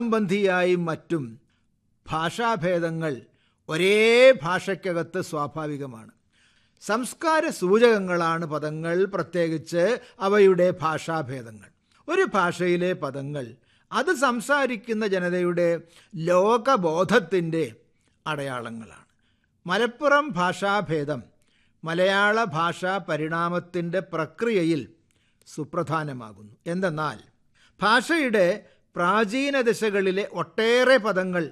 സംബന്ധിയായും മറ്റും ഭാഷാഭേദങ്ങൾ ഒരേ ഭാഷയ്ക്കകത്ത് സ്വാഭാവികമാണ് സംസ്കാര സൂചകങ്ങളാണ് പദങ്ങൾ പ്രത്യേകിച്ച് അവയുടെ ഭാഷാഭേദങ്ങൾ ഒരു ഭാഷയിലെ പദങ്ങൾ അത് സംസാരിക്കുന്ന ജനതയുടെ ലോകബോധത്തിൻ്റെ അടയാളങ്ങളാണ് മലപ്പുറം ഭാഷാഭേദം മലയാള ഭാഷാ പരിണാമത്തിൻ്റെ പ്രക്രിയയിൽ സുപ്രധാനമാകുന്നു എന്തെന്നാൽ ഭാഷയുടെ പ്രാചീന ദശകളിലെ ഒട്ടേറെ പദങ്ങൾ